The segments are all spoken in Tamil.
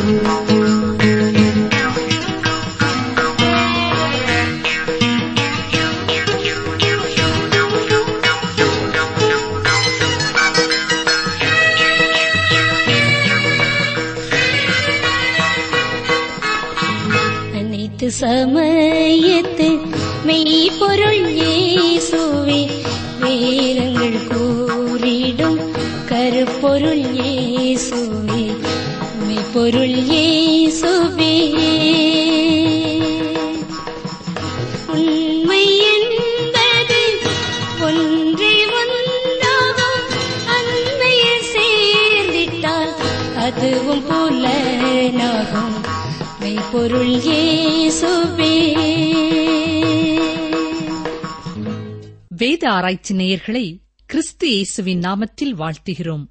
அனைத்து சமயத்து மெய்ப்பொருள் இயேசுவே வேதங்கள் கூறிடும் கருப்பொருள் இயேசுவே மெய்ப்பொருள் இயேசுவே உண்மை என்பது ஒன்றே ஒன்றாகும் அன்மையில் சேர்ந்திட்டால் அதுவும் புலனாகும் மெய்ப்பொருள் இயேசுவே வேத ஆராய்ச்சி நேயர்களை கிறிஸ்து இயேசுவின் நாமத்தில் வாழ்த்துகிறோம்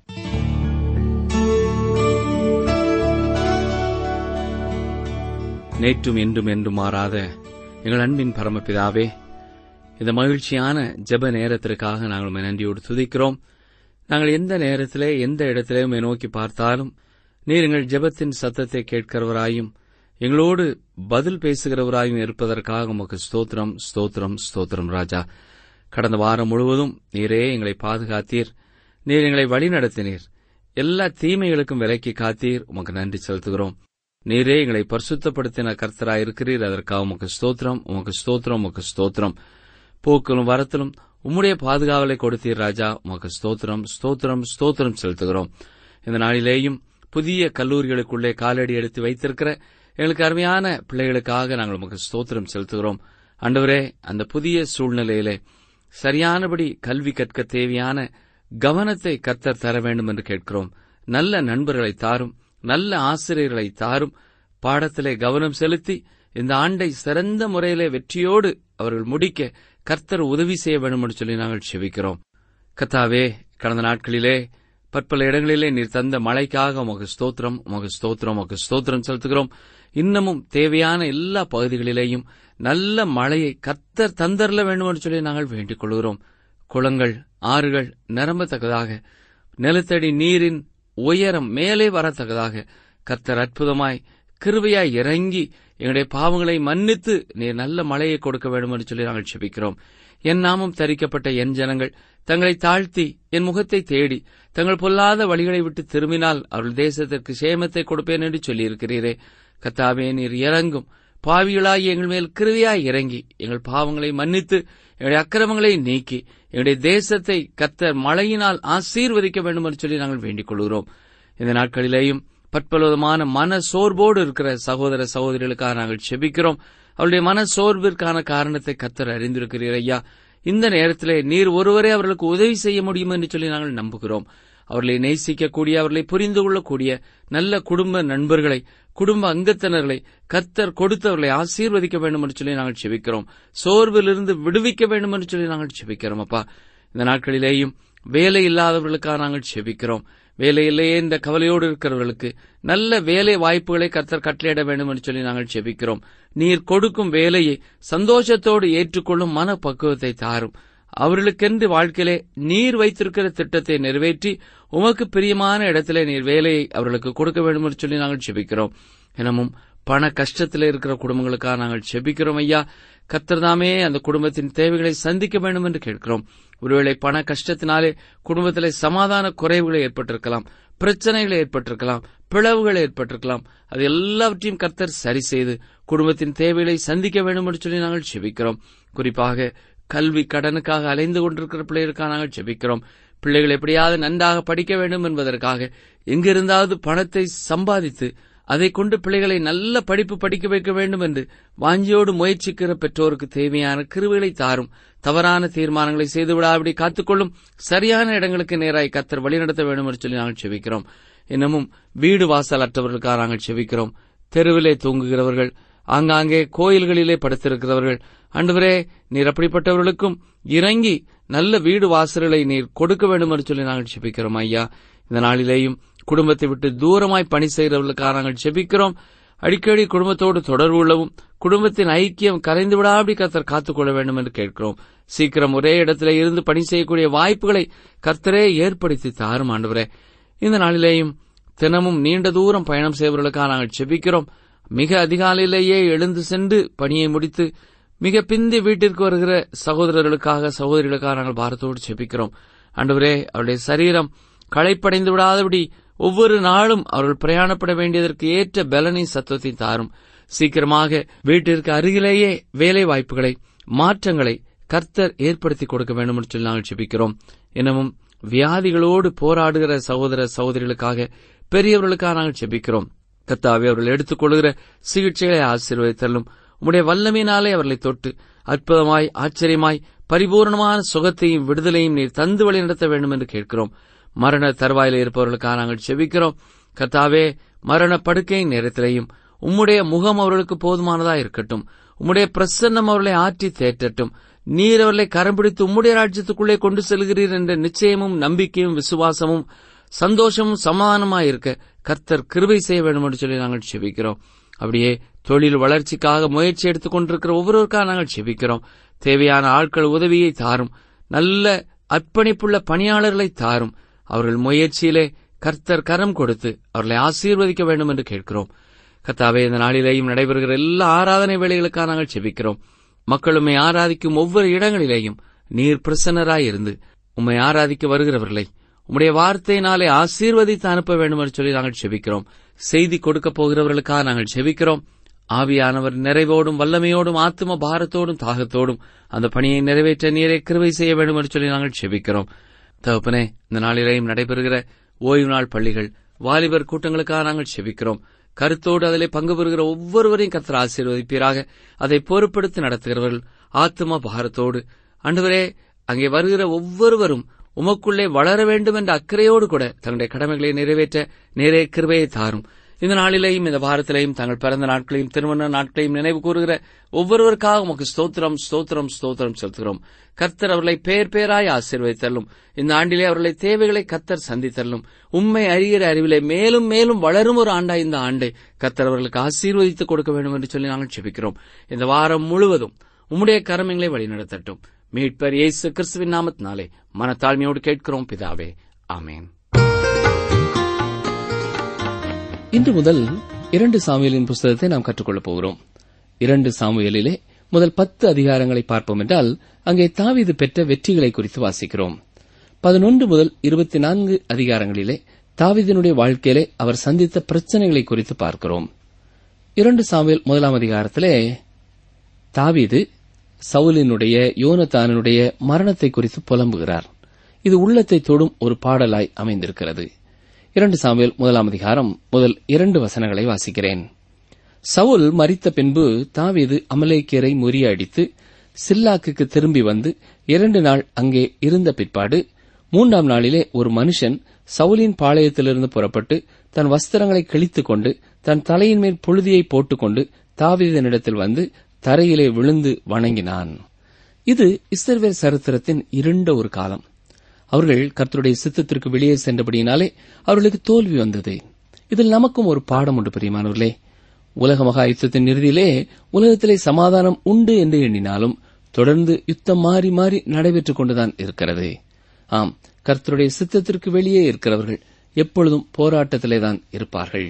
நேற்றும் என்றும் என்றும் மாறாத எங்கள் அன்பின் பரமபிதாவே இந்த மகிழ்ச்சியான ஜெப நேரத்திற்காக நாங்கள் உம்மை நன்றியோடு துதிக்கிறோம் நாங்கள் எந்த நேரத்திலே எந்த இடத்திலே உம்மை நோக்கி பார்த்தாலும் நீர் எங்கள் ஜெபத்தின் சத்தத்தை கேட்கிறவராயும் எங்களோடு பதில் பேசுகிறவராயும் இருப்பதற்காக உமக்கு ஸ்தோத்திரம் ஸ்தோத்திரம் ஸ்தோத்திரம் ராஜா கடந்த வாரம் முழுவதும் நீரே எங்களை பாதுகாத்தீர் நீர் எங்களை வழிநடத்தினீர் எல்லா தீமைகளுக்கும் விலக்கி காத்தீர் உமக்கு நன்றி செலுத்துகிறோம் நீரே எங்களை பரிசுத்தப்படுத்தின கர்த்தராய் இருக்கிறீர் அதற்காக உமக்கு ஸ்தோத்திரம் உமக்கு ஸ்தோத்திரம் உமக்கு ஸ்தோத்திரம் போக்கிலும் வரத்திலும் உம்முடைய பாதுகாவலை கொடுத்தீர் ராஜா உமக்கு ஸ்தோத்திரம் ஸ்தோத்திரம் ஸ்தோத்திரம் செலுத்துகிறோம் இந்த நாளிலேயும் புதிய கல்லூரிகளுக்குள்ளே காலடி எடுத்து வைத்திருக்கிற எங்களுக்கு அருமையான பிள்ளைகளுக்காக நாங்கள் உமக்கு ஸ்தோத்திரம் செலுத்துகிறோம் ஆண்டவரே அந்த புதிய சூழ்நிலையிலே சரியானபடி கல்வி கற்க தேவையான கவனத்தை கத்தர் தர வேண்டும் என்று கேட்கிறோம் நல்ல நண்பர்களை தாரும் நல்ல ஆசிரியர்களை தாரும் பாடத்திலே கவனம் செலுத்தி இந்த ஆண்டை சிறந்த முறையிலே வெற்றியோடு அவர்கள் முடிக்க கர்த்தர் உதவி செய்ய வேண்டும் என்று சொல்லி நாங்கள் செபிக்கிறோம் கத்தாவே கடந்த நாட்களிலே பற்பல இடங்களிலே நீர் தந்த மழைக்காக உமக்கு ஸ்தோத்திரம் உமக்கு ஸ்தோத்திரம் உமக்கு ஸ்தோத்திரம் செலுத்துகிறோம் இன்னமும் தேவையான எல்லா பகுதிகளிலேயும் நல்ல மழையை கர்த்தர் தந்தரல வேண்டும் என்று சொல்லி நாங்கள் வேண்டிக் கொள்கிறோம் குளங்கள் ஆறுகள் நிரம்பத்தக்கதாக நிலத்தடி நீரின் உயரம் மேலே வரத்தக்கதாக கர்த்தர் அற்புதமாய் கிருபையாய் இறங்கி எங்களுடைய பாவங்களை மன்னித்து நீர் நல்ல மழையை கொடுக்க வேண்டும் என்று சொல்லி நாங்கள் செபிக்கிறோம் என் நாமம் தரிக்கப்பட்ட என் ஜனங்கள் தங்களை தாழ்த்தி என் முகத்தை தேடி தங்கள் பொல்லாத வழிகளை விட்டு திரும்பினால் அவர்கள் தேசத்திற்கு சேமத்தை கொடுப்பேன் என்று சொல்லியிருக்கிறீரே கத்தாவே நீர் இறங்கும் பாவிகளாகி எங்கள் மேல் கிருவியாய் இறங்கி எங்கள் பாவங்களை மன்னித்து எங்களுடைய அக்கிரமங்களை நீக்கி எங்களுடைய தேசத்தை கத்தர் மழையினால் ஆசீர்வதிக்க வேண்டும் என்று சொல்லி நாங்கள் வேண்டிக் கொள்கிறோம் இந்த நாட்களிலேயும் பற்பலவிதமான மன சோர்வோடு இருக்கிற சகோதர சகோதரிகளுக்காக நாங்கள் செபிக்கிறோம் அவருடைய மன சோர்விற்கான காரணத்தை கத்தர் அறிந்திருக்கிறீர் ஐயா இந்த நேரத்திலே நீர் ஒருவரே அவர்களுக்கு உதவி செய்ய முடியும் என்று சொல்லி நாங்கள் நம்புகிறோம் அவர்களை நேசிக்கக்கூடிய அவர்களை புரிந்து கொள்ளக்கூடிய நல்ல குடும்ப நண்பர்களை குடும்ப அங்கத்தினர்களை கத்தர் கொடுத்தவர்களை ஆசீர்வதிக்க வேண்டும் என்று சொல்லி நாங்கள் செபிக்கிறோம் சோர்விலிருந்து விடுவிக்க வேண்டும் என்று சொல்லி நாங்கள் செபிக்கிறோம் அப்பா இந்த நாட்களிலேயும் வேலை இல்லாதவர்களுக்காக நாங்கள் செபிக்கிறோம் வேலை இல்லையே என்ற கவலையோடு இருக்கிறவர்களுக்கு நல்ல வேலை வாய்ப்புகளை கத்தர் கட்டளையிட வேண்டும் என்று சொல்லி நாங்கள் செபிக்கிறோம் நீர் கொடுக்கும் வேலையை சந்தோஷத்தோடு ஏற்றுக்கொள்ளும் மன பக்குவத்தை தாரும் அவர்களுக்கென்று வாழ்க்கையிலே நீர் வைத்திருக்கிற திட்டத்தை நிறைவேற்றி உமக்கு பிரியமான இடத்திலே நீர் வேலையை அவர்களுக்கு கொடுக்க வேண்டும் என்று சொல்லி நாங்கள் செபிக்கிறோம் எனமும் பண கஷ்டத்தில் இருக்கிற குடும்பங்களுக்காக நாங்கள் செபிக்கிறோம் ஐயா கத்தர்தாமே அந்த குடும்பத்தின் தேவைகளை சந்திக்க வேண்டும் என்று கேட்கிறோம் ஒருவேளை பண கஷ்டத்தினாலே குடும்பத்திலே சமாதான குறைவுகள் ஏற்பட்டிருக்கலாம் பிரச்சனைகள் ஏற்பட்டிருக்கலாம் பிளவுகள் ஏற்பட்டிருக்கலாம் அது எல்லாவற்றையும் கர்த்தர் சரி செய்து குடும்பத்தின் தேவைகளை சந்திக்க வேண்டும் என்று சொல்லி நாங்கள் செபிக்கிறோம் குறிப்பாக கல்வி கடனுக்காக அலைந்து கொண்டிருக்கிற பிள்ளைகளுக்காக நாங்கள் செபிக்கிறோம் பிள்ளைகள் எப்படியாவது நன்றாக படிக்க வேண்டும் என்பதற்காக எங்கிருந்தாவது பணத்தை சம்பாதித்து அதை கொண்டு பிள்ளைகளை நல்ல படிப்பு படிக்க வைக்க வேண்டும் என்று வாஞ்சியோடு முயற்சிக்கிற பெற்றோருக்கு தேவையான கிருவிகளை தாரும் தவறான தீர்மானங்களை செய்துவிடாபடி காத்துக்கொள்ளும் சரியான இடங்களுக்கு நேராய் கத்தர் வழிநடத்த வேண்டும் என்று சொல்லி நாங்கள் செபிக்கிறோம் இன்னமும் வீடு வாசல் அற்றவர்களுக்காக நாங்கள் செபிக்கிறோம் தெருவிலே தூங்குகிறவர்கள் ஆங்காங்கே கோயில்களிலே படுத்திருக்கிறவர்கள் அன்றுவரே நீர் அப்படிப்பட்டவர்களுக்கும் இறங்கி நல்ல வீடு வாசல்களை நீர் கொடுக்க வேண்டும் என்று சொல்லி நாங்கள் செபிக்கிறோம் ஐயா இந்த நாளிலேயும் குடும்பத்தை விட்டு தூரமாய் பணி செய்கிறவர்களுக்காக நாங்கள் செபிக்கிறோம் அடிக்கடி குடும்பத்தோடு தொடர்பு உள்ளவும் குடும்பத்தின் ஐக்கியம் கரைந்து விடாபடி கர்த்தர் காத்துக்கொள்ள வேண்டும் என்று கேட்கிறோம் சீக்கிரம் ஒரே இடத்திலே இருந்து பணி செய்யக்கூடிய வாய்ப்புகளை கர்த்தரே ஏற்படுத்தி தாரும் ஆண்டவரே இந்த நாளிலேயும் தினமும் நீண்ட தூரம் பயணம் செய்வர்களுக்காக நாங்கள் செபிக்கிறோம் மிக அதிகாலையிலேயே எழுந்து சென்று பணியை முடித்து மிக பிந்தி வீட்டிற்கு வருகிற சகோதரர்களுக்காக சகோதரிகளுக்காக நாங்கள் பாரத்தோடு செபிக்கிறோம் ஆண்டவரே அவருடைய சரீரம் களைப்படைந்து விடாதபடி ஒவ்வொரு நாளும் அவர்கள் பிரயாணப்பட வேண்டியதற்கு ஏற்ற பலனை சத்துவத்தை தாரும் சீக்கிரமாக வீட்டிற்கு அருகிலேயே வேலை வாய்ப்புகளை மாற்றங்களை கர்த்தர் ஏற்படுத்தி கொடுக்க வேண்டும் என்று சொல்லி நாங்கள் செபிக்கிறோம் எனவும் வியாதிகளோடு போராடுகிற சகோதர சகோதரிகளுக்காக பெரியவர்களுக்காக நாங்கள் செபிக்கிறோம் கர்த்தாவே அவர்கள் எடுத்துக்கொள்கிற சிகிச்சைகளை ஆசீர்வதித்தள்ளும் உம்முடைய வல்லமையினாலே அவர்களை தொட்டு அற்புதமாய் ஆச்சரியமாய் பரிபூர்ணமான சுகத்தையும் விடுதலையும் நீர் தந்து வழி நடத்த வேண்டும் என்று கேட்கிறோம் மரண தருவாயில் இருப்பவர்களுக்காக நாங்கள் செபிக்கிறோம் கர்த்தாவே மரண படுக்கையின் நேரத்திலேயும் உம்முடைய முகம் அவர்களுக்கு போதுமானதா இருக்கட்டும் உம்முடைய பிரசன்னம் அவர்களை ஆற்றி தேற்றட்டும் நீர் அவர்களை கரம் பிடித்து உம்முடைய ராஜ்யத்துக்குள்ளே கொண்டு செல்கிறீர் என்ற நிச்சயமும் நம்பிக்கையும் விசுவாசமும் சந்தோஷமும் சமாதானமாய் இருக்க கர்த்தர் கிருபை செய்ய வேண்டும் என்று சொல்லி நாங்கள் செபிக்கிறோம் அப்படியே தொழில் வளர்ச்சிக்காக முயற்சி எடுத்துக் கொண்டிருக்கிற ஒவ்வொருவருக்காக நாங்கள் செபிக்கிறோம் தேவையான ஆட்கள் உதவியை தாரும் நல்ல அர்ப்பணிப்புள்ள பணியாளர்களை தாரும் அவர்கள் முயற்சியிலே கர்த்தர் கரம் கொடுத்து அவர்களை ஆசீர்வதிக்க வேண்டும் என்று கேட்கிறோம் கர்த்தாவே இந்த நாளிலேயும் நடைபெறுகிற எல்லா ஆராதனை வேலைகளுக்காக நாங்கள் செபிக்கிறோம் மக்கள் உம்மை ஆராதிக்கும் ஒவ்வொரு இடங்களிலேயும் நீர் பிரசன்னராய் இருந்து உம்மை ஆராதிக்க வருகிறவர்களை உம்முடைய வார்த்தையினாலே ஆசீர்வதித்து அனுப்ப வேண்டும் என்று சொல்லி நாங்கள் செபிக்கிறோம் செய்தி கொடுக்க போகிறவர்களுக்காக நாங்கள் செபிக்கிறோம் ஆவியானவர் நிறைவோடும் வல்லமையோடும் ஆத்ம பாரத்தோடும் தாகத்தோடும் அந்த பணியை நிறைவேற்ற நீரை கிருவை செய்ய வேண்டும் என்று சொல்லி நாங்கள் செபிக்கிறோம் தகப்பனே இந்த நாளிலேயும் நடைபெறுகிற ஓய்வு நாள் பள்ளிகள் வாலிபர் கூட்டங்களுக்காக நாங்கள் செபிக்கிறோம் கருத்தோடு அதிலே பங்கு பெறுகிற ஒவ்வொருவரையும் கர்த்தர் ஆசீர்வதிப்பீராக அதை பொறுப்படுத்தி நடத்துகிறவர்கள் ஆத்ம பாரத்தோடு ஆண்டவரே அங்கே வருகிற ஒவ்வொருவரும் உமக்குள்ளே வளர வேண்டும் என்ற அக்கறையோடு கூட தங்களுடைய கடமைகளை நிறைவேற்ற நேரே கிருபையை தாரும் இந்த நாளிலேயும் இந்த வாரத்திலேயும் தங்கள் பிறந்த நாட்களையும் திருமண நாட்களையும் நினைவு கூறுகிற ஒவ்வொருவருக்காக உமக்கு ஸ்தோத்திரம் ஸ்தோத்திரம் ஸ்தோத்திரம் செலுத்துகிறோம் கர்த்தர் அவர்களை பேர் பேராய் ஆசீர்வதித்தள்ளும் இந்த ஆண்டிலே அவர்களை தேவைகளை கர்த்தர் சந்தித்தள்ளும் உண்மை அறிகிற அறிவிலே மேலும் மேலும் வளரும் ஒரு ஆண்டா இந்த ஆண்டு கர்த்தர் அவர்களுக்கு ஆசீர்வதித்து கொடுக்க வேண்டும் என்று சொல்லி நாங்கள் செபிக்கிறோம் இந்த வாரம் முழுவதும் உம்முடைய கரமங்களை வழிநடத்தட்டும் மீட்பர் இயேசு கிறிஸ்துவின் நாமத்தினாலே மனத்தாழ்மையோடு கேட்கிறோம் பிதாவே ஆமேன் இன்று முதல் இரண்டு சாமுவேலின் புஸ்தகத்தை நாம் கற்றுக்கொள்ளப் போகிறோம் இரண்டு சாமுவேலிலே முதல் பத்து அதிகாரங்களை பார்ப்போம் என்றால் அங்கே தாவீது பெற்ற வெற்றிகளை குறித்து வாசிக்கிறோம் பதினொன்று முதல் இருபத்தி நான்கு அதிகாரங்களிலே தாவீதினுடைய வாழ்க்கையிலே அவர் சந்தித்த பிரச்சனைகளை குறித்து பார்க்கிறோம் இரண்டு சாமுவேல் முதலாம் அதிகாரத்திலே தாவீது சவுலினுடைய யோனத்தானுடைய மரணத்தை குறித்து புலம்புகிறார் இது உள்ளத்தை தொடும் ஒரு பாடலாய் அமைந்திருக்கிறது இரண்டு சாமுவேல் முதலாம் அதிகாரம் முதல் இரண்டு வசனங்களை வாசிக்கிறேன் சவுல் மரித்த பின்பு தாவீது அமலேக்கியரை முறியடித்து சில்லாக்குக்கு திரும்பி வந்து இரண்டு நாள் அங்கே இருந்த பிற்பாடு மூன்றாம் நாளிலே ஒரு மனுஷன் சவுலின் பாளையத்திலிருந்து புறப்பட்டு தன் வஸ்திரங்களை கிழித்துக் கொண்டு தன் தலையின் மேல் புழுதியை போட்டுக்கொண்டு தாவீதனிடத்தில் வந்து தரையிலே விழுந்து வணங்கினான் இது இஸ்ரவேல் சரித்திரத்தின் இருண்ட ஒரு காலம் அவர்கள் கர்த்தருடைய சித்தத்திற்கு வெளியே சென்றபடியினாலே அவர்களுக்கு தோல்வி வந்தது இதில் நமக்கும் ஒரு பாடம் உண்டு பிரியமானவர்களே உலக மகா யுத்தத்தின் இறுதியிலே உலகத்திலே சமாதானம் உண்டு என்று எண்ணினாலும் தொடர்ந்து யுத்தம் மாறி மாறி நடைபெற்றுக் கொண்டுதான் இருக்கிறது ஆம் கர்த்தருடைய சித்தத்திற்கு வெளியே இருக்கிறவர்கள் எப்பொழுதும் போராட்டத்திலேதான் இருப்பார்கள்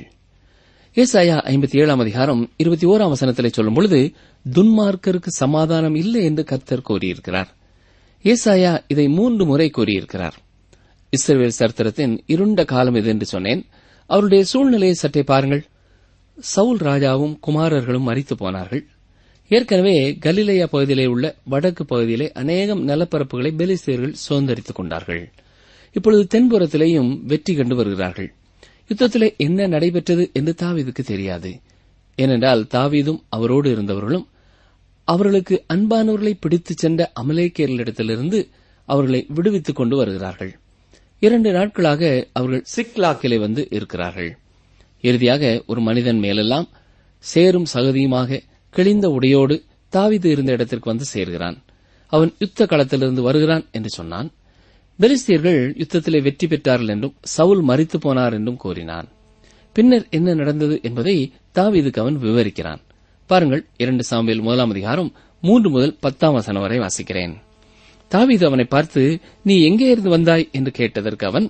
ஏசாயா ஐம்பத்தி ஏழாம் அதிகாரம் இருபத்தி ஓராம் வசனத்திலே சொல்லும் பொழுது துன்மார்க்கருக்கு சமாதானம் இல்லை என்று கர்த்தர் கூறியிருக்கிறார் ஏசாயா இதை மூன்று முறை கூறியிருக்கிறார் இஸ்ரேல் சரித்திரத்தின் இருண்ட காலம் இது என்று சொன்னேன் அவருடைய சூழ்நிலையை சற்றே பாருங்கள் சவுல் ராஜாவும் குமாரர்களும் மறித்து போனார்கள் ஏற்கனவே கலிலேயா பகுதியிலே உள்ள வடக்கு பகுதியிலே அநேகம் நிலப்பரப்புகளை பெலிஸ்தீர்கள் சுதந்திரித்துக் கொண்டார்கள் இப்பொழுது தென்புறத்திலேயும் வெற்றி கண்டு வருகிறார்கள் யுத்தத்திலே என்ன நடைபெற்றது என்று தாவீதுக்கு தெரியாது ஏனென்றால் தாவீதும் அவரோடு இருந்தவர்களும் அவர்களுக்கு அன்பானவர்களை பிடித்துச் சென்ற அமலேக்கியர்களிடத்திலிருந்து அவர்களை விடுவித்துக் கொண்டு வருகிறார்கள் இரண்டு நாட்களாக அவர்கள் சிக்லாக்கிலே வந்து இருக்கிறார்கள் இறுதியாக ஒரு மனிதன் மேலெல்லாம் சேரும் சகதியுமாக கிழிந்த உடையோடு தாவிது இருந்த இடத்திற்கு வந்து சேர்கிறான் அவன் யுத்த களத்திலிருந்து வருகிறான் என்று சொன்னான் பெலிஸ்தியர்கள் யுத்தத்திலே வெற்றி பெற்றார்கள் என்றும் சவுல் மறித்து போனார் என்றும் கூறினான் பின்னர் என்ன நடந்தது என்பதை தாவீதுக்கு அவன் விவரிக்கிறான் பாருங்கள் இரண்டு சாம்பியல் முதலாம் அதிகாரம் மூன்று முதல் பத்தாம் வசனம் வரை வாசிக்கிறேன் தாவீது அவனை பார்த்து நீ எங்கே இருந்து வந்தாய் என்று கேட்டதற்கு அவன்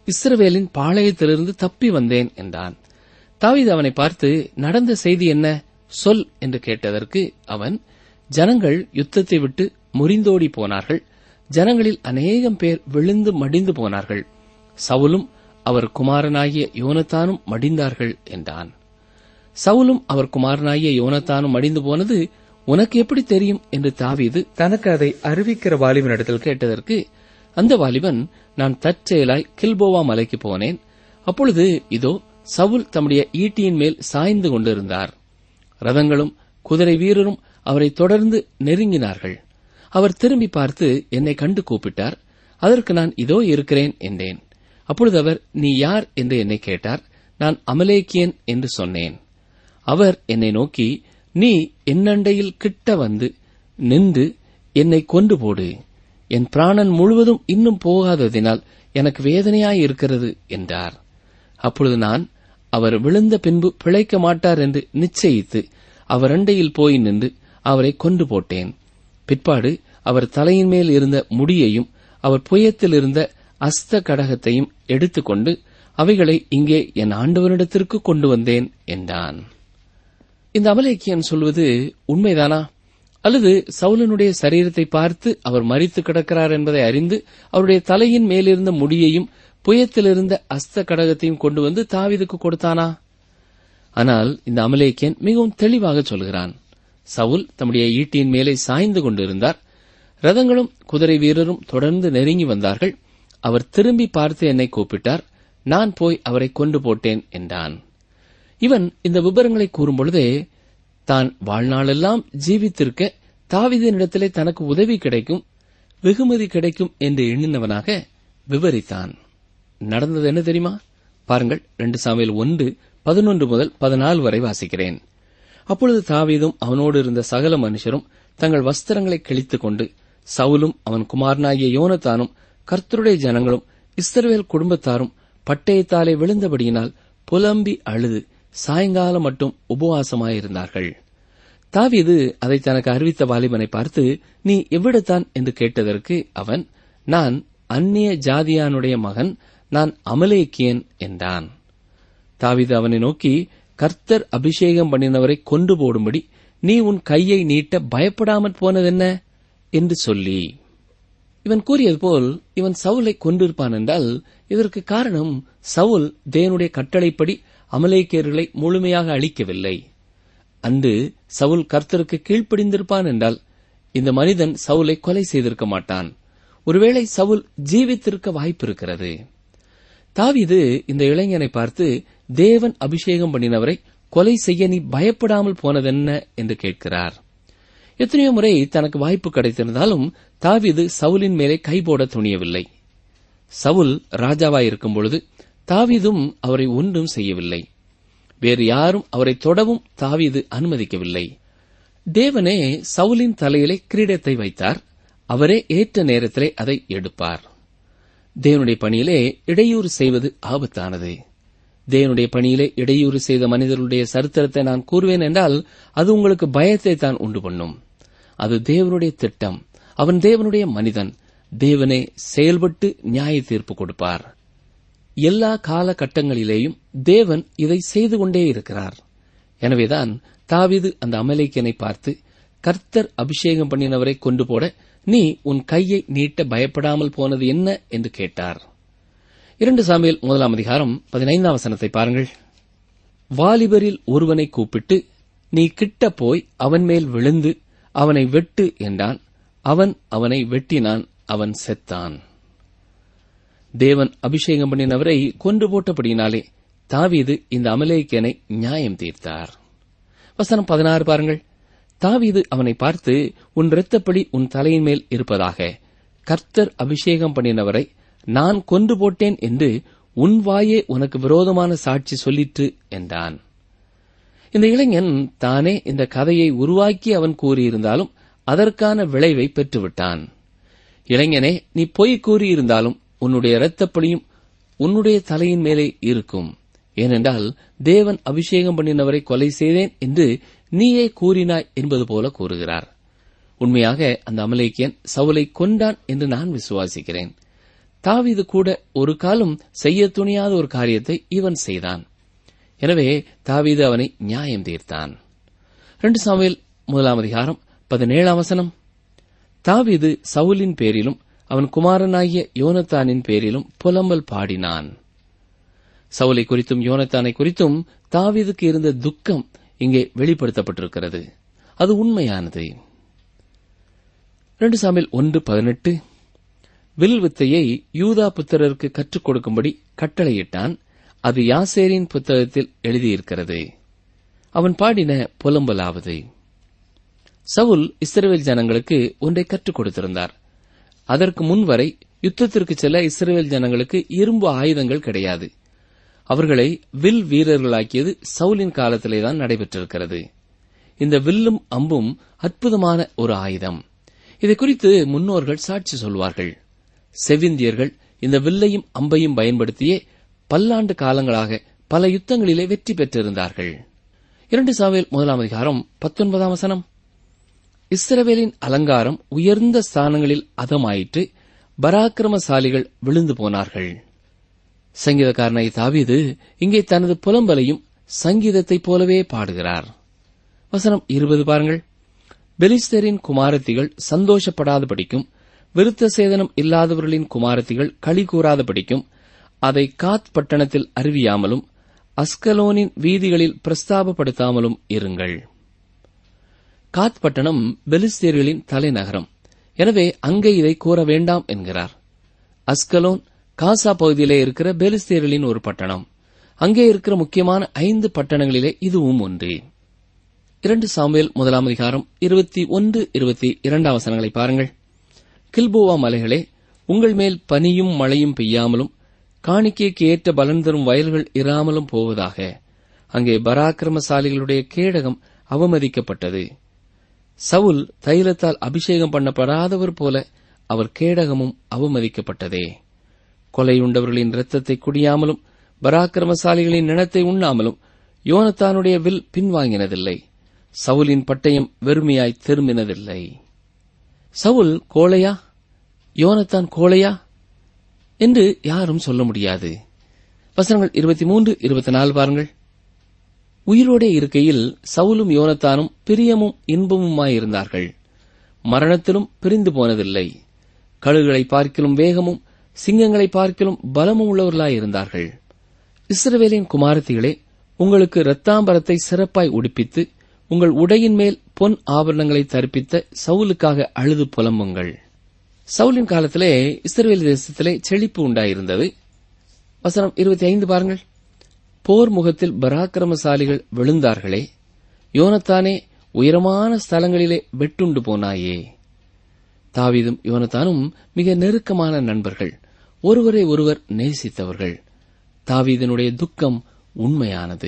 இஸ்ரவேலின் பாளையத்திலிருந்து தப்பி வந்தேன் என்றான் தாவீது அவனை பார்த்து நடந்த செய்தி என்ன சொல் என்று கேட்டதற்கு அவன் ஜனங்கள் யுத்தத்தை விட்டு முறிந்தோடி போனார்கள் ஜனங்களில் அநேகம் பேர் விழுந்து மடிந்து போனார்கள் சவுலும் அவர் குமாரனாகிய யோனத்தானும் மடிந்தார்கள் என்றான் சவுலும் அவர் குமாரனாகிய யோனத்தானும் மடிந்து போனது உனக்கு எப்படி தெரியும் என்று தாவீது தனக்கு அதை அறிவிக்கிற வாலிபனிடத்தில் கேட்டதற்கு அந்த வாலிபன் நான் தற்செயலாய் கில்போவா மலைக்கு போனேன் அப்பொழுது இதோ சவுல் தம்முடைய ஈட்டியின் மேல் சாய்ந்து கொண்டிருந்தார் ரதங்களும் குதிரை வீரரும் அவரை தொடர்ந்து நெருங்கினார்கள் அவர் திரும்பி பார்த்து என்னை கண்டு கூப்பிட்டார் அதற்கு நான் இதோ இருக்கிறேன் என்றேன் அப்பொழுது அவர் நீ யார் என்று என்னை கேட்டார் நான் அமலேக்கியன் என்று சொன்னேன் அவர் என்னை நோக்கி நீ என்னண்டையில் கிட்ட வந்து நின்று என்னை கொண்டு போடு என் பிராணன் முழுவதும் இன்னும் போகாததினால் எனக்கு வேதனையாய் இருக்கிறது என்றார் அப்பொழுது நான் அவர் விழுந்த பின்பு பிழைக்க மாட்டார் என்று நிச்சயித்து அவர் அண்டையில் போய் நின்று அவரை கொண்டு போட்டேன் பிற்பாடு அவர் தலையின் மேல் இருந்த முடியையும் அவர் புயத்தில் இருந்த அஸ்த கடகத்தையும் எடுத்துக்கொண்டு அவைகளை இங்கே என் ஆண்டவனிடத்திற்கு கொண்டு வந்தேன் என்றான் இந்த அமலேக்கியன் சொல்வது உண்மைதானா அல்லது சவுலனுடைய சரீரத்தை பார்த்து அவர் மரித்து கிடக்கிறார் என்பதை அறிந்து அவருடைய தலையின் மேலிருந்த முடியையும் புயத்திலிருந்த அஸ்த கடகத்தையும் கொண்டு வந்து தாவீதுக்கு கொடுத்தானா ஆனால் இந்த அமலேக்கியன் மிகவும் தெளிவாக சொல்கிறான் சவுல் தம்முடைய ஈட்டியின் மேலே சாய்ந்து கொண்டிருந்தார் ரதங்களும் குதிரை வீரரும் தொடர்ந்து நெருங்கி வந்தார்கள் அவர் திரும்பி பார்த்து என்னை கூப்பிட்டார் நான் போய் அவரை கொண்டு போட்டேன் என்றான் இவன் இந்த விவரங்களை கூறும்பொழுதே தான் வாழ்நாளெல்லாம் ஜீவித்திருக்க தாவிதனிடத்திலே தனக்கு உதவி கிடைக்கும் வெகுமதி கிடைக்கும் என்று எண்ணினவனாக விவரித்தான் நடந்தது என்ன தெரியுமா பாருங்கள் ரெண்டு சாமியில் ஒன்று பதினொன்று முதல் பதினாலு வரை வாசிக்கிறேன் அப்பொழுது தாவீதும் அவனோடு இருந்த சகல மனுஷரும் தங்கள் வஸ்திரங்களை கிழித்துக் கொண்டு சவுலும் அவன் குமாரனாகிய யோனத்தானும் கர்த்தருடைய ஜனங்களும் இஸ்ரவேல் குடும்பத்தாரும் பட்டயத்தாலே விழுந்தபடியினால் புலம்பி அழுது சாயங்காலம் மட்டும் உபவாசமாயிருந்தார்கள் தாவீது அதை தனக்கு அறிவித்த வாலிபனை பார்த்து நீ எவ்விடத்தான் என்று கேட்டதற்கு அவன் நான் அந்நிய ஜாதியானுடைய மகன் நான் அமலேக்கியன் என்றான் தாவீது அவனை நோக்கி கர்த்தர் அபிஷேகம் பண்ணினவரை கொண்டு போடும்படி நீ உன் கையை நீட்ட பயப்படாமற் போனதென்ன என்று சொல்லி இவன் கூறியது போல் இவன் சவுலை கொண்டிருப்பான் என்றால் இதற்கு காரணம் சவுல் தேவனுடைய கட்டளைப்படி அமலேக்கியர்களை முழுமையாக அழிக்கவில்லை அன்று சவுல் கர்த்தருக்கு கீழ்ப்படிந்திருப்பான் என்றால் இந்த மனிதன் சவுலை கொலை செய்திருக்க மாட்டான் ஒருவேளை சவுல் ஜீவித்திருக்க வாய்ப்பு இருக்கிறது தாவீது இந்த இளைஞனை பார்த்து தேவன் அபிஷேகம் பண்ணினவரை கொலை செய்ய நீ பயப்படாமல் போனதென்ன என்று கேட்கிறார் எத்தனையோ முறை தனக்கு வாய்ப்பு கிடைத்திருந்தாலும் தாவீது சவுலின் மேலே கைபோட துணியவில்லை சவுல் ராஜாவாயிருக்கும் பொழுது தாவீதும் அவரை ஒன்றும் செய்யவில்லை வேறு யாரும் அவரை தொடவும் தாவீது அனுமதிக்கவில்லை தேவனே சவுலின் தலையிலே கிரீடத்தை வைத்தார் அவரே ஏற்ற நேரத்திலே அதை எடுப்பார் தேவனுடைய பணியிலே இடையூறு செய்வது ஆபத்தானது தேவனுடைய பணியிலே இடையூறு செய்த மனிதர்களுடைய சரித்திரத்தை நான் கூறுவேன் என்றால் அது உங்களுக்கு பயத்தை தான் உண்டு பண்ணும் அது தேவனுடைய திட்டம் அவன் தேவனுடைய மனிதன் தேவனே செயல்பட்டு நியாய தீர்ப்பு கொடுப்பார் எல்லா காலகட்டங்களிலேயும் தேவன் இதை செய்து கொண்டே இருக்கிறார் எனவேதான் தாவீது அந்த அமலேக்கியனை பார்த்து கர்த்தர் அபிஷேகம் பண்ணினவரை கொண்டு போட நீ உன் கையை நீட்ட பயப்படாமல் போனது என்ன என்று கேட்டார் இரண்டு சாமியில் முதலாம் அதிகாரம் பதினைந்தாம் வசனத்தை பாருங்கள் வாலிபரில் ஒருவனை கூப்பிட்டு நீ கிட்ட போய் அவன் மேல் விழுந்து அவனை வெட்டு என்றான் அவன் அவனை வெட்டினான் அவன் செத்தான் தேவன் அபிஷேகம் பண்ணினவரை கொன்று போட்டபடியினாலே தாவீது இந்த அமலேக்கியனை நியாயம் தீர்த்தார் வசனம் பதினாறு பாருங்கள் தாவீது அவனை பார்த்து உன் இரத்தப்படி உன் தலையின் மேல் இருப்பதாக கர்த்தர் அபிஷேகம் பண்ணினவரை நான் கொன்று போட்டேன் என்று உன் வாயே உனக்கு விரோதமான சாட்சி சொல்லிற்று என்றான் இந்த இளைஞன் தானே இந்த கதையை உருவாக்கி அவன் கூறியிருந்தாலும் அதற்கான விளைவை பெற்றுவிட்டான் இளைஞனே நீ பொய் கூறியிருந்தாலும் உன்னுடைய இரத்தப்படியும் உன்னுடைய தலையின் மேலே இருக்கும் ஏனென்றால் தேவன் அபிஷேகம் பண்ணினவரை கொலை செய்தேன் என்று நீயே கூறினாய் என்பது போல கூறுகிறார் உண்மையாக அந்த அமலேக்கியன் சவுலை கொண்டான் என்று நான் விசுவாசிக்கிறேன் தாவீது கூட ஒரு காலம் செய்ய துணியாத ஒரு காரியத்தை இவன் செய்தான் எனவே தாவீது அவனை நியாயம் தீர்த்தான் ரெண்டு சாமுவேல் முதலாம் அதிகாரம் பதினேழாம் வசனம் தாவீது சவுலின் பேரிலும் அவன் குமாரனாகிய யோனத்தானின் பேரிலும் புலம்பல் பாடினான் சவுலை குறித்தும் யோனத்தானை குறித்தும் தாவீதுக்கு இருந்த துக்கம் இங்கே வெளிப்படுத்தப்பட்டிருக்கிறது அது உண்மையானது ரெண்டு சாமில் ஒன்று பதினெட்டு வில் வித்தையை யூதா புத்திரருக்கு கற்றுக் கொடுக்கும்படி கட்டளையிட்டான் அது யாசேரின் புத்தகத்தில் எழுதியிருக்கிறது அவன் பாடின புலம்பலாவது சவுல் இஸ்ரவேல் ஜனங்களுக்கு ஒன்றை கற்றுக் கொடுத்திருந்தார் அதற்கு முன்வரை யுத்தத்திற்கு செல்ல இஸ்ரவேல் ஜனங்களுக்கு இரும்பு ஆயுதங்கள் கிடையாது அவர்களை வில் வீரர்களாக்கியது சவுலின் காலத்திலேதான் நடைபெற்றிருக்கிறது இந்த வில்லும் அம்பும் அற்புதமான ஒரு ஆயுதம் இதை குறித்து முன்னோர்கள் சாட்சி சொல்வார்கள் செவிந்தியர்கள் இந்த வில்லையும் அம்பையும் பயன்படுத்தியே பல்லாண்டு காலங்களாக பல யுத்தங்களிலே வெற்றி பெற்றிருந்தார்கள் இரண்டு சாவேல் முதலாம் அதிகாரம் பத்தொன்பதாம் வசனம் இஸ்ரவேலின் அலங்காரம் உயர்ந்த ஸ்தானங்களில் அதமாயிற்று பராக்கிரமசாலிகள் விழுந்து போனார்கள் சங்கீதக்காரனை தாவீது இங்கே தனது புலம்பலையும் சங்கீதத்தைப் போலவே பாடுகிறார் வசனம் இருபது பாருங்கள் பெலிஸ்தரின் குமாரத்திகள் சந்தோஷப்படாதபடிக்கும் விருத்த சேதனம் இல்லாதவர்களின் குமாரத்திகள் களி கூறாதபடிக்கும் அதை காத் பட்டணத்தில் அறிவியாமலும் அஸ்கலோனின் வீதிகளில் பிரஸ்தாபப்படுத்தாமலும் இருங்கள் காத் பட்டணம் பெலிஸ்தீர்களின் தலைநகரம் எனவே அங்கே இதை கூற வேண்டாம் என்கிறார் அஸ்கலோன் காசா பகுதியிலே இருக்கிற பெலிஸ்தீர்களின் ஒரு பட்டணம் அங்கே இருக்கிற முக்கியமான ஐந்து பட்டணங்களிலே இதுவும் ஒன்று இரண்டு சாமுவேல் முதலாம் அதிகாரம் இருபத்தி ஒன்று இருபத்தி இரண்டாம் வசனங்களை பாருங்கள் கில்போவா மலைகளே உங்கள் மேல் பனியும் மழையும் பெய்யாமலும் காணிக்கைக்கு ஏற்ற பலன் தரும் வயல்கள் இராமலும் போவதாக அங்கே பராக்கிரமசாலிகளுடைய கேடகம் அவமதிக்கப்பட்டது சவுல் தைலத்தால் அபிஷேகம் பண்ணப்படாதவர் போல அவர் கேடகமும் அவமதிக்கப்பட்டதே கொலையுண்டவர்களின் இரத்தத்தை குடியாமலும் பராக்கிரமசாலிகளின் நிலத்தை உண்ணாமலும் யோனத்தானுடைய வில் பின்வாங்கினதில்லை சவுலின் பட்டயம் வெறுமையாய் திரும்பினதில்லை சவுல் கோழையா யோனத்தான் கோழையா என்று யாரும் சொல்ல முடியாது வசனங்கள் இருபத்தி மூன்று இருபத்தி நாலு பாருங்கள் உயிரோடே இருக்கையில் சவுலும் யோனத்தானும் பிரியமும் இன்பமுமாயிருந்தார்கள் மரணத்திலும் பிரிந்து போனதில்லை கழுகுகளை பார்க்கிலும் வேகமும் சிங்கங்களை பார்க்கிலும் பலமும் உள்ளவர்களாயிருந்தார்கள் இஸ்ரவேலின் குமாரத்திகளே உங்களுக்கு இரத்தாம்பரத்தை சிறப்பாய் உடுப்பித்து உங்கள் உடையின் மேல் பொன் ஆபரணங்களை தரிப்பித்த சவுலுக்காக அழுது புலம்புங்கள் சவுலின் காலத்திலே இஸ்ரவேல் தேசத்திலே செழிப்பு உண்டாயிருந்தது வசனம் இருபத்தி ஐந்து பாருங்கள் போர் முகத்தில் பராக்கிரமசாலிகள் விழுந்தார்களே யோனத்தானே உயரமான ஸ்தலங்களிலே வெட்டுண்டு போனாயே தாவீதும் யோனத்தானும் மிக நெருக்கமான நண்பர்கள் ஒருவரை ஒருவர் நேசித்தவர்கள் தாவீதனுடைய துக்கம் உண்மையானது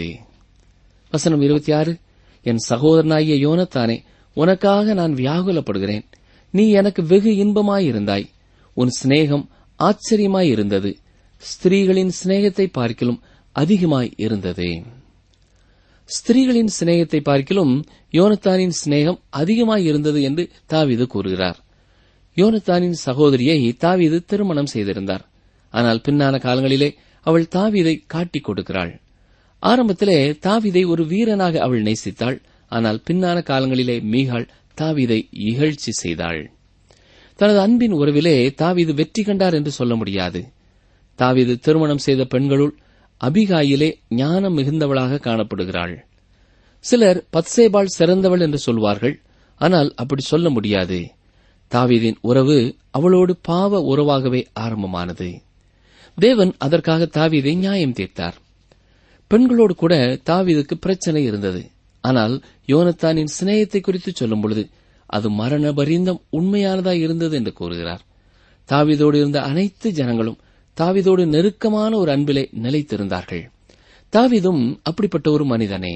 வசனம் இருபத்தி ஆறு என் சகோதரனாகிய யோனத்தானே உனக்காக நான் வியாகுலப்படுகிறேன் நீ எனக்கு வெகு இன்பமாயிருந்தாய் உன் சிநேகம் ஆச்சரியமாயிருந்தது ஸ்திரீகளின் சிநேகத்தை பார்க்கிலும் அதிகமாய் இருந்தது ஸ்திரீகளின் சிநேகத்தை பார்க்கிலும் யோனத்தானின் சிநேகம் அதிகமாய் இருந்தது என்று தாவீது கூறுகிறார் யோனத்தானின் சகோதரியை தாவீது திருமணம் செய்திருந்தார் ஆனால் பின்னான காலங்களிலே அவள் தாவீதை காட்டிக் கொடுக்கிறாள் ஆரம்பத்திலே தாவீதை ஒரு வீரனாக அவள் நேசித்தாள் ஆனால் பின்னான காலங்களிலே மீகாள் தாவீதை இகழ்ச்சி செய்தாள் தனது அன்பின் உறவிலே தாவீது வெற்றி கண்டார் என்று சொல்ல முடியாது தாவீது திருமணம் செய்த பெண்களுள் அபிகாயிலே ஞானம் மிகுந்தவளாக காணப்படுகிறாள் சிலர் பத்சேபாள் சிறந்தவள் என்று சொல்வார்கள் ஆனால் அப்படி சொல்ல முடியாது தாவீதின் உறவு அவளோடு பாவ உறவாகவே ஆரம்பமானது தேவன் அதற்காக தாவீதை நியாயம் தீர்த்தார் பெண்களோடு கூட தாவீதுக்கு பிரச்சனை இருந்தது ஆனால் யோனத்தானின் சிநேகத்தை குறித்து சொல்லும் பொழுது அது மரண பரிந்தம் உண்மையானதாய் இருந்தது என்று கூறுகிறார் தாவீதோடு இருந்த அனைத்து ஜனங்களும் தாவீதோடு நெருக்கமான ஒரு அன்பிலே நிலைத்திருந்தார்கள் தாவீதும் அப்படிப்பட்ட ஒரு மனிதனே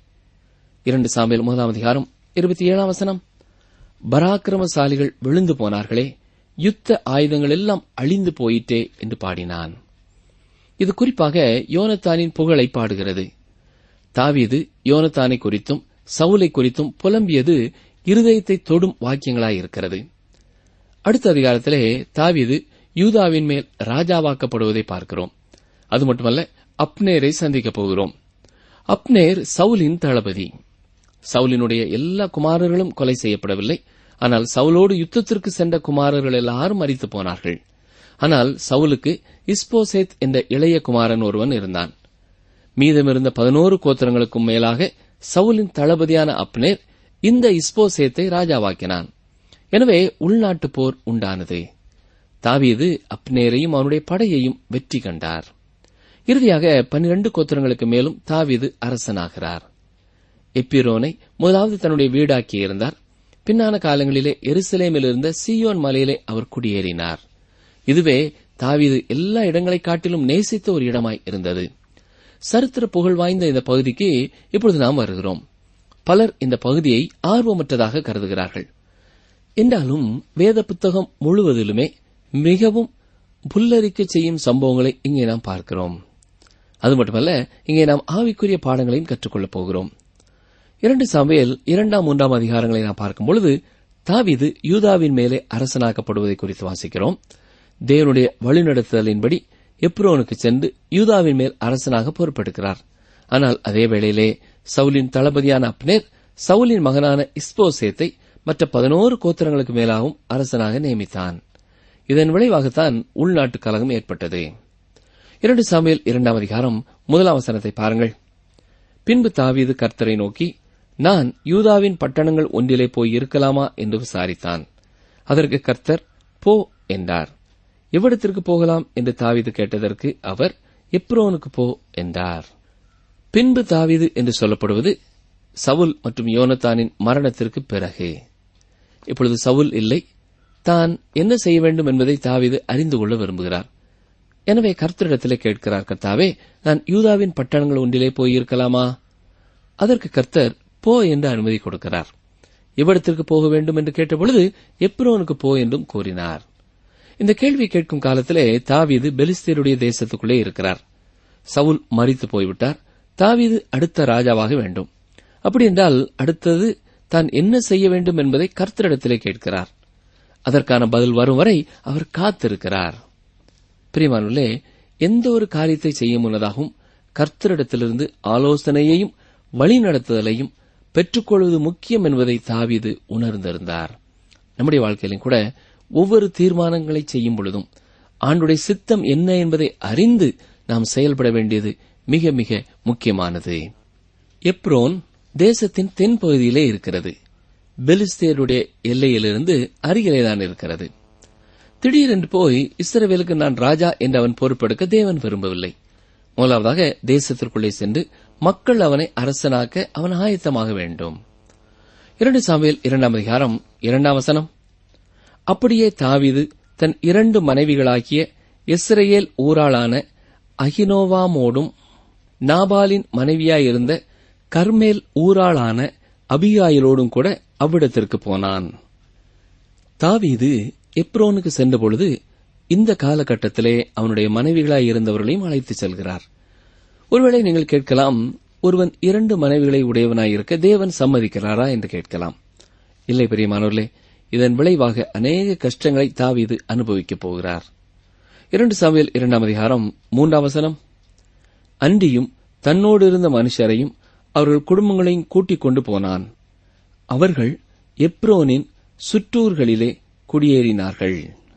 இரண்டு சாமியல் முதலாம் அதிகாரம் இருபத்தி ஏழாம் வசனம் பராக்கிரமசாலிகள் விழுந்து போனார்களே யுத்த ஆயுதங்கள் எல்லாம் அழிந்து போயிட்டே என்று பாடினான் இது குறிப்பாக யோனத்தானின் புகழை பாடுகிறது தாவீது யோனத்தானை குறித்தும் சவுலை குறித்தும் புலம்பியது இருதயத்தை தொடும் வாக்கியங்களாயிருக்கிறது அடுத்த அதிகாரத்திலே தாவீது யூதாவின் மேல் ராஜாவாக்கப்படுவதை பார்க்கிறோம் அது மட்டுமல்ல அப்னேரை சந்திக்கப் போகிறோம் அப்னேர் சவுலின் தளபதி சவுலினுடைய எல்லா குமாரர்களும் கொலை செய்யப்படவில்லை ஆனால் சவுலோடு யுத்தத்திற்கு சென்ற குமாரர்கள் எல்லாரும் மரித்து போனார்கள் ஆனால் சவுலுக்கு இஸ்போசேத் என்ற இளைய குமாரன் ஒருவன் இருந்தான் மீதமிருந்த பதினோரு கோத்திரங்களுக்கும் மேலாக சவுலின் தளபதியான அப்னேர் இந்த இஸ்போசேத்தை ராஜாவாக்கினான் எனவே உள்நாட்டு போர் உண்டானது தாவீது அப்னேரையும் அவனுடைய படையையும் வெற்றி கண்டார் இறுதியாக பன்னிரண்டு கோத்திரங்களுக்கு மேலும் தாவீது அரசனாகிறார் எப்பிரோனை முதலாவது தன்னுடைய வீடாக்கியிருந்தார் பின்னான காலங்களிலே எருசலேமில் இருந்த சியோன் மலையிலே அவர் குடியேறினார் இதுவே தாவீது எல்லா இடங்களைக் காட்டிலும் நேசித்த ஒரு இடமாய் இருந்தது சரித்திர புகழ் வாய்ந்த இந்த பகுதிக்கு இப்பொழுது நாம் வருகிறோம் பலர் இந்த பகுதியை ஆர்வமற்றதாக கருதுகிறார்கள் என்றாலும் வேத புத்தகம் முழுவதிலுமே மிகவும் புல்லரிக்க செய்யும் சம்பவங்களை இங்கே நாம் பார்க்கிறோம் அது மட்டுமல்ல இங்கே நாம் ஆவிக்குரிய பாடங்களையும் கற்றுக்கொள்ளப் போகிறோம் இரண்டு சமையல் இரண்டாம் மூன்றாம் அதிகாரங்களை நாம் பார்க்கும் பொழுது தாவீது யூதாவின் மேலே அரசனாக்கப்படுவதை குறித்து வாசிக்கிறோம் தேவனுடைய வழிநடத்துதலின்படி எப்ரோனுக்கு சென்று யூதாவின் மேல் அரசனாக பொறுப்பெடுக்கிறார் ஆனால் அதே வேளையிலே சவுலின் தளபதியான அப்னேர் சவுலின் மகனான இஸ்போசேத்தை மற்ற பதினோரு கோத்திரங்களுக்கு மேலாகவும் அரசனாக நியமித்தான் இதன் விளைவாகத்தான் உள்நாட்டு கலகம் ஏற்பட்டது இரண்டு சாமியல் இரண்டாம் அதிகாரம் முதலாம் வசனத்தை பாருங்கள் பின்பு தாவீது கர்த்தரை நோக்கி நான் யூதாவின் பட்டணங்கள் ஒன்றிலே போய் இருக்கலாமா என்று விசாரித்தான் அதற்கு கர்த்தர் போ என்றார் எவ்விடத்திற்கு போகலாம் என்று தாவீது கேட்டதற்கு அவர் எப்ரோனுக்கு போ என்றார் பின்பு தாவீது என்று சொல்லப்படுவது சவுல் மற்றும் யோனத்தானின் மரணத்திற்கு பிறகு இப்பொழுது சவுல் இல்லை தான் என்ன செய்ய வேண்டும் என்பதை தாவீது அறிந்து கொள்ள விரும்புகிறார் எனவே கர்த்தரிடத்திலே கேட்கிறார் கர்த்தாவே நான் யூதாவின் பட்டணங்கள் ஒன்றிலே போயிருக்கலாமா அதற்கு கர்த்தர் போ என்று அனுமதி கொடுக்கிறார் இவ்விடத்திற்கு போக வேண்டும் என்று கேட்டபொழுது எப்ரோனுக்கு போ என்றும் கூறினார் இந்த கேள்வி கேட்கும் காலத்திலே தாவீது பெலிஸ்தீருடைய தேசத்துக்குள்ளே இருக்கிறார் சவுல் மறித்து போய்விட்டார் தாவீது அடுத்த ராஜாவாக வேண்டும் அப்படி என்றால் அடுத்தது தான் என்ன செய்ய வேண்டும் என்பதை கர்த்தரிடத்திலே கேட்கிறார் அதற்கான பதில் வரும் வரை அவர் காத்திருக்கிறார் பிரிமானுள்ளே எந்த ஒரு காரியத்தை செய்ய முன்னதாகவும் கர்த்தரிடத்திலிருந்து ஆலோசனையையும் வழிநடத்துதலையும் பெற்றுக்கொள்வது முக்கியம் என்பதை தாவீது உணர்ந்திருந்தார் நம்முடைய வாழ்க்கையிலும் கூட ஒவ்வொரு தீர்மானங்களை செய்யும் பொழுதும் ஆண்டுடைய சித்தம் என்ன என்பதை அறிந்து நாம் செயல்பட வேண்டியது மிக மிக முக்கியமானது எப்ரோன் தேசத்தின் தென்பகுதியிலே இருக்கிறது பெலிஸ்தேருடைய எல்லையிலிருந்து அருகிலேதான் இருக்கிறது திடீரென்று போய் இஸ்ரவேலுக்கு நான் ராஜா என்று அவன் பொறுப்பெடுக்க தேவன் விரும்பவில்லை முதலாவதாக தேசத்திற்குள்ளே சென்று மக்கள் அவனை அரசனாக்க அவன் ஆயத்தமாக வேண்டும் இரண்டு சாமியல் இரண்டாம் அதிகாரம் இரண்டாம் வசனம் அப்படியே தாவீது தன் இரண்டு மனைவிகளாகிய இஸ்ரேல் ஊராளான அகினோவாமோடும் நாபாலின் மனைவியாயிருந்த கர்மேல் ஊராளான அபிகாயிலோடும் கூட அவ்விடத்திற்கு போனான் தாவீது எப்ரோனுக்கு சென்றபொழுது இந்த காலகட்டத்திலே அவனுடைய மனைவிகளாய் இருந்தவர்களையும் அழைத்துச் செல்கிறார் ஒருவேளை நீங்கள் கேட்கலாம் ஒருவன் இரண்டு மனைவிகளை உடையவனாயிருக்க தேவன் சம்மதிக்கிறாரா என்று கேட்கலாம் இல்லை பெரியமானவர்களே இதன் விளைவாக அநேக கஷ்டங்களை தாவீது அனுபவிக்கப் போகிறார் இரண்டு சாமியல் இரண்டாம் அதிகாரம் மூன்றாம் வசனம் அன்றியும் தன்னோடு இருந்த மனுஷரையும் அவர்கள் குடும்பங்களையும் கூட்டிக் கொண்டு போனான் அவர்கள் எப்ரோனின் சுற்றூர்களிலே குடியேறினார்கள்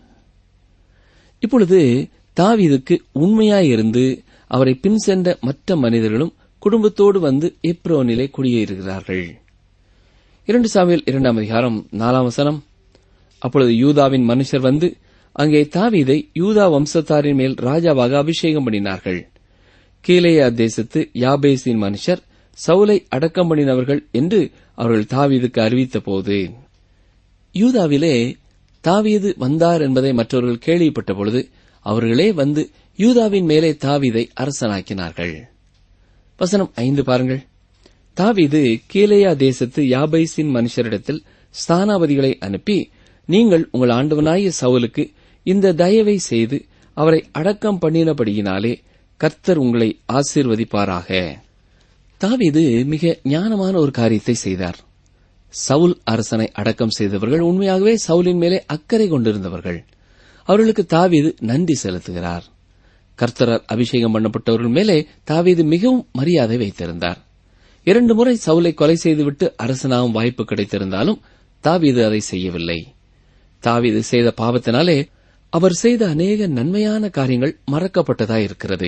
இப்பொழுது தாவீதுக்கு உண்மையாயிருந்து அவரை பின் சென்ற மற்ற மனிதர்களும் குடும்பத்தோடு வந்து எப்ரோனிலே குடியேறுகிறார்கள் இரண்டு சாமியல் இரண்டாம் அதிகாரம் நாலாம் வசனம் அப்பொழுது யூதாவின் மனுஷர் வந்து அங்கே தாவீதை யூதா வம்சத்தாரின் மேல் ராஜாவாக அபிஷேகம் பண்ணினார்கள் கீலேயா தேசத்து யாபேசின் மனுஷர் சவுலை அடக்கம் பண்ணினவர்கள் என்று அவர்கள் தாவீதுக்கு அறிவித்த போது யூதாவிலே தாவீது வந்தார் என்பதை மற்றவர்கள் கேள்விப்பட்ட பொழுது அவர்களே வந்து யூதாவின் மேலே தாவீதை அரசனாக்கினார்கள் வசனம் ஐந்து பாருங்கள் தாவீது கீலேயா தேசத்து யாபைசின் மனுஷரிடத்தில் ஸ்தானாபதிகளை அனுப்பி நீங்கள் உங்கள் ஆண்டவனாய சவுலுக்கு இந்த தயவை செய்து அவரை அடக்கம் பண்ணினபடியினாலே கர்த்தர் உங்களை ஆசீர்வதிப்பாராக தாவீது மிக ஞானமான ஒரு காரியத்தை செய்தார் சவுல் அரசனை அடக்கம் செய்தவர்கள் உண்மையாகவே சவுலின் மேலே அக்கறை கொண்டிருந்தவர்கள் அவர்களுக்கு தாவீது நன்றி செலுத்துகிறார் கர்த்தரால் அபிஷேகம் பண்ணப்பட்டவர்கள் மேலே தாவீது மிகவும் மரியாதை வைத்திருந்தார் இரண்டு முறை சவுலை கொலை செய்துவிட்டு அரசனாகும் வாய்ப்பு கிடைத்திருந்தாலும் தாவீது அதை செய்யவில்லை தாவீது செய்த பாவத்தினாலே அவர் செய்த அநேக நன்மையான காரியங்கள் மறக்கப்பட்டதாயிருக்கிறது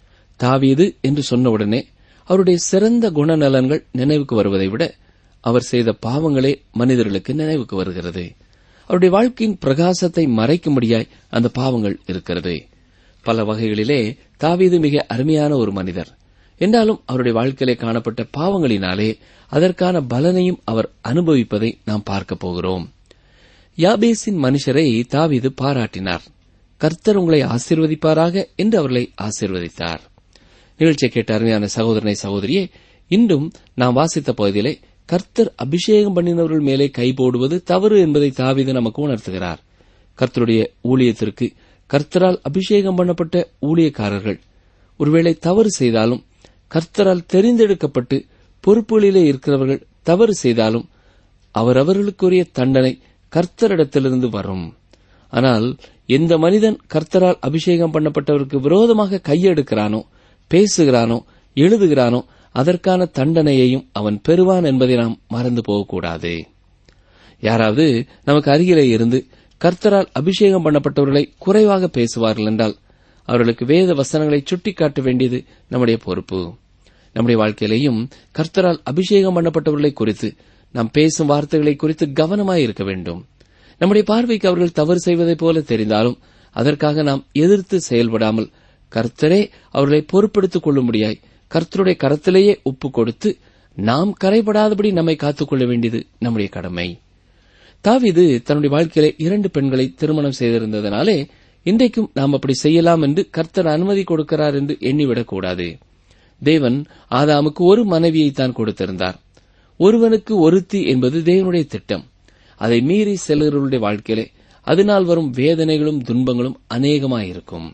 தாவீது என்று சொன்னவுடனே அவருடைய சிறந்த குணநலன்கள் நினைவுக்கு வருவதை விட அவர் செய்த பாவங்களே மனிதர்களுக்கு நினைவுக்கு வருகிறது அவருடைய வாழ்க்கையின் பிரகாசத்தை மறைக்கும்படியாய் அந்த பாவங்கள் இருக்கிறது பல வகைகளிலே தாவீது மிக அருமையான ஒரு மனிதர் என்றாலும் அவருடைய வாழ்க்கையிலே காணப்பட்ட பாவங்களினாலே அதற்கான பலனையும் அவர் அனுபவிப்பதை நாம் பார்க்கப் போகிறோம் யாபேசின் மனுஷரை தாவீது பாராட்டினார் கர்த்தர் உங்களை ஆசீர்வதிப்பாராக என்று அவர்களை ஆசீர்வதித்தார் நிகழ்ச்சியை கேட்ட அருமையான சகோதரனை சகோதரியே இன்றும் நாம் வாசித்த பகுதியிலே கர்த்தர் அபிஷேகம் பண்ணினவர்கள் மேலே கை போடுவது தவறு என்பதை தாவீது நமக்கு உணர்த்துகிறார் கர்த்தருடைய ஊழியத்திற்கு கர்த்தரால் அபிஷேகம் பண்ணப்பட்ட ஊழியக்காரர்கள் ஒருவேளை தவறு செய்தாலும் கர்த்தரால் தெரிந்தெடுக்கப்பட்டு பொறுப்புகளிலே இருக்கிறவர்கள் தவறு செய்தாலும் அவரவர்களுக்குரிய தண்டனை கர்த்தரிடத்திலிருந்து வரும் ஆனால் எந்த மனிதன் கர்த்தரால் அபிஷேகம் பண்ணப்பட்டவருக்கு விரோதமாக கையெடுக்கிறானோ பேசுகிறானோ எழுதுகிறானோ அதற்கான தண்டனையையும் அவன் பெறுவான் என்பதை நாம் மறந்து போகக்கூடாது யாராவது நமக்கு அருகிலே இருந்து கர்த்தரால் அபிஷேகம் பண்ணப்பட்டவர்களை குறைவாக பேசுவார்கள் என்றால் அவர்களுக்கு வேத வசனங்களை சுட்டிக்காட்ட வேண்டியது நம்முடைய பொறுப்பு நம்முடைய வாழ்க்கையிலேயும் கர்த்தரால் அபிஷேகம் பண்ணப்பட்டவர்களை குறித்து நாம் பேசும் வார்த்தைகளை குறித்து கவனமாய் இருக்க வேண்டும் நம்முடைய பார்வைக்கு அவர்கள் தவறு செய்வதைப் போல தெரிந்தாலும் அதற்காக நாம் எதிர்த்து செயல்படாமல் கர்த்தரே அவர்களை பொறுப்பெடுத்துக் கொள்ளும்படியாய் கர்த்தருடைய கரத்திலேயே ஒப்பு கொடுத்து நாம் கரைபடாதபடி நம்மை காத்துக்கொள்ள வேண்டியது நம்முடைய கடமை தாவீது தன்னுடைய வாழ்க்கையிலே இரண்டு பெண்களை திருமணம் செய்திருந்ததனாலே இன்றைக்கும் நாம் அப்படி செய்யலாம் என்று கர்த்தர் அனுமதி கொடுக்கிறார் என்று எண்ணிவிடக்கூடாது தேவன் ஆதாமுக்கு ஒரு மனைவியைத்தான் கொடுத்திருந்தார் ஒருவனுக்கு ஒருத்தி என்பது தேவனுடைய திட்டம் அதை மீறி செல்கிறவருடைய வாழ்க்கையிலே அதனால் வரும் வேதனைகளும் துன்பங்களும் அநேகமாயிருக்கும்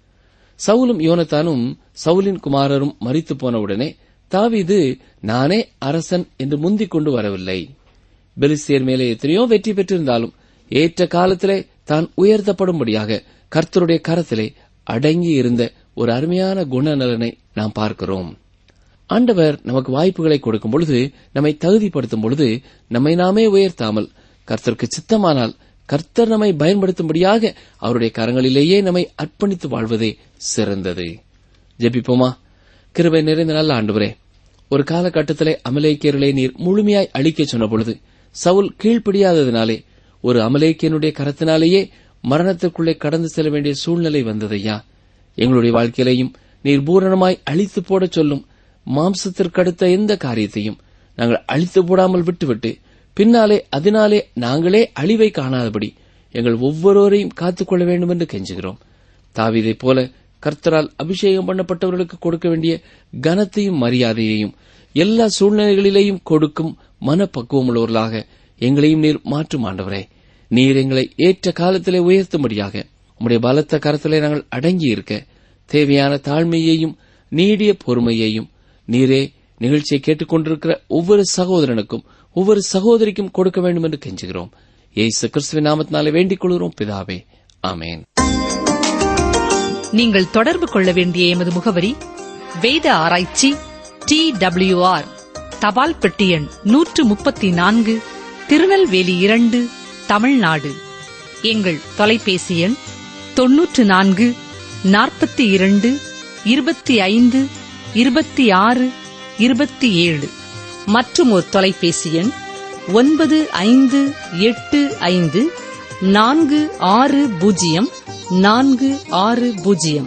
சவுலும் யோனத்தானும் சவுலின் குமாரரும் மறித்து போனவுடனே தாவீது நானே அரசன் என்று முந்திக் கொண்டு வரவில்லை பெலிஸ்தியர் மேலே எத்தனையோ வெற்றி பெற்றிருந்தாலும் ஏற்ற காலத்திலே தான் உயர்த்தப்படும்படியாக கர்த்தருடைய கரத்திலே அடங்கி இருந்த ஒரு அருமையான குணநலனை நாம் பார்க்கிறோம் ஆண்டவர் நமக்கு வாய்ப்புகளை கொடுக்கும் பொழுது நம்மை தகுதிப்படுத்தும் பொழுது நம்மை நாமே உயர்த்தாமல் கர்த்தருக்கு சித்தமானால் கர்த்தர் நம்மை பயன்படுத்தும்படியாக அவருடைய கரங்களிலேயே நம்மை அர்ப்பணித்து வாழ்வதே சிறந்தது ஜெபிப்போமா கிருபை நிறைந்த நல்ல ஆண்டவரே ஒரு காலகட்டத்திலே அமலேக்கியர்களை நீர் முழுமையாய் அழிக்கச் சொன்ன பொழுது சவுல் கீழ்ப்படியாததினாலே ஒரு அமலேக்கியனுடைய கரத்தினாலேயே மரணத்திற்குள்ளே கடந்து செல்ல வேண்டிய சூழ்நிலை வந்ததையா எங்களுடைய வாழ்க்கையிலையும் நீர் பூரணமாய் அழித்து போடச் சொல்லும் மாம்சத்திற்கடுத்த எந்த காரியத்தையும் நாங்கள் அழித்து போடாமல் விட்டுவிட்டு பின்னாலே அதனாலே நாங்களே அழிவை காணாதபடி எங்கள் ஒவ்வொருவரையும் காத்துக்கொள்ள வேண்டும் என்று கெஞ்சுகிறோம் தாவீதைப் போல கர்த்தரால் அபிஷேகம் பண்ணப்பட்டவர்களுக்கு கொடுக்க வேண்டிய கனத்தையும் மரியாதையையும் எல்லா சூழ்நிலைகளிலேயும் கொடுக்கும் மனப்பக்குவம் உள்ளவர்களாக எங்களையும் நீர் மாற்றும் ஆண்டவரே நீர் எங்களை ஏற்ற காலத்திலே உயர்த்தும்படியாக உம்முடைய பலத்த கரத்திலே நாங்கள் அடங்கி இருக்க தேவையான தாழ்மையையும் நீடிய பொறுமையையும் நீரே நிகழ்ச்சியை கேட்டுக்கொண்டிருக்கிற ஒவ்வொரு சகோதரனுக்கும் ஒவ்வொரு சகோதரிக்கும் கொடுக்க வேண்டும் என்று கெஞ்சுகிறோம் ஏசு கிறிஸ்துவின் நாமத்தினாலே வேண்டிக் கொள்கிறோம் பிதாவே ஆமேன் நீங்கள் தொடர்பு கொள்ள வேண்டிய எமது முகவரி வேத ஆராய்ச்சி டி டபிள்யூஆர் தபால் பெட்டி எண் நூற்று முப்பத்தி நான்கு திருநெல்வேலி இரண்டு தமிழ்நாடு எங்கள் தொலைபேசி எண் தொன்னூற்று நான்கு நாற்பத்தி இரண்டு இருபத்தி ஐந்து இருபத்தி ஆறு இருபத்தி ஏழு மற்றும் ஒரு தொலைபேசி எண் ஒன்பது ஐந்து எட்டு ஐந்து நான்கு ஆறு பூஜ்ஜியம் நான்கு ஆறு பூஜ்ஜியம்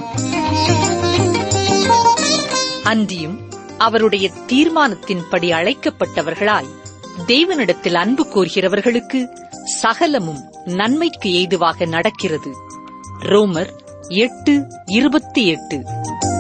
அன்றியும் அவருடைய தீர்மானத்தின்படி அழைக்கப்பட்டவர்களாய் தேவனிடத்தில் அன்பு கோர்கிறவர்களுக்கு சகலமும் நன்மைக்கு ஏதுவாக நடக்கிறது ரோமர் எட்டு இருபத்தி எட்டு